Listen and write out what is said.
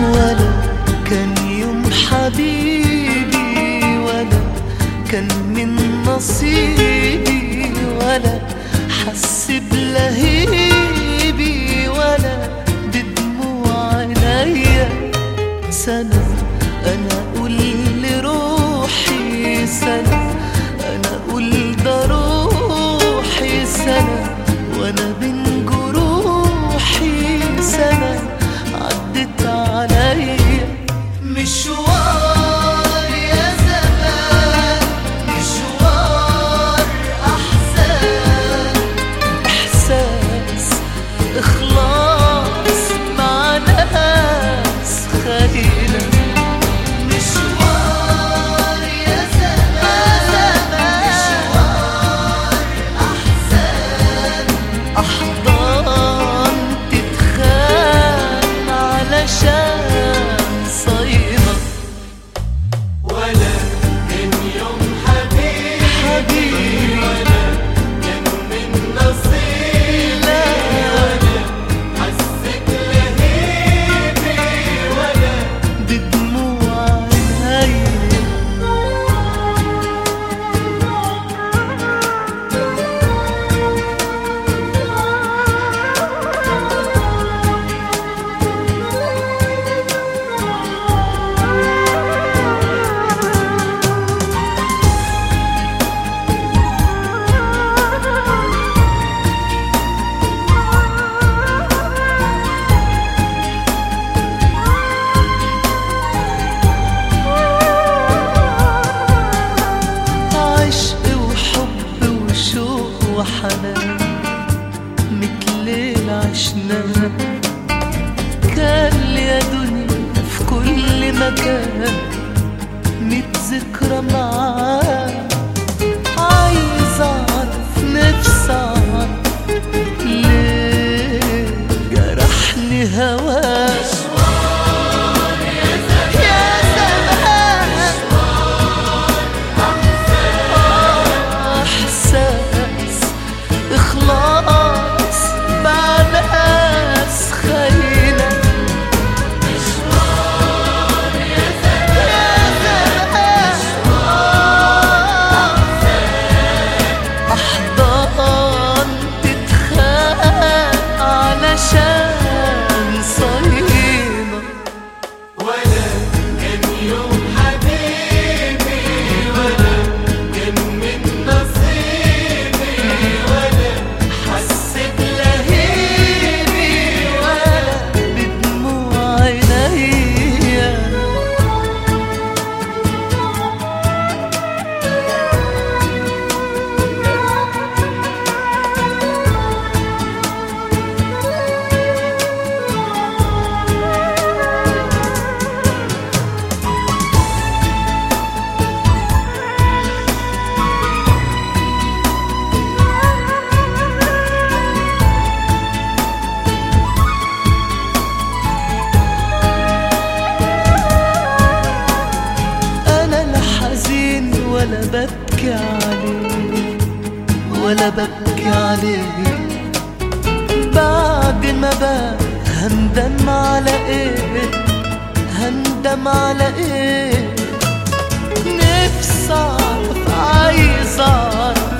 ولا كان يوم حبيبي ولا كان من نصيبي ولا حس بلهيبي ولا بدموع عينيا سنة أنا أقول لروحي سنة أنا أقول ده روحي سنة وأنا بين جروحي سنة عدت عليا مشوار يا زمان مشوار أحزان إحساس إخلاص مع ناس خاينة مشوار يا زمان مشوار أحزان أحضان تتخان علشان صينة ولا كان يوم حبيبي حبيبي ولا كان من نصيبي ولا حسيت لهيبي ولا بدموع عينيا عشق وحب وشوق وحنان مثل عشناه كان يا دنيا في كل مكان ميت ذكرى معاه عايز اعرف نفسي اعرف ليه جرحني هواه يا زمان احساس اخلاص مع ناس خاينه يا زمان احضان تتخان علشان صينه ولا كان يوم حبيبي ولا كان من نصيبي ولا حسيت لهيبي ولا بدموع عينيا انا لا حزين ولا ببكي عليه ولا ببكي عليه بعد ما بقى هندم على ايه هندم على ايه نفسي اعرف عايز اعرف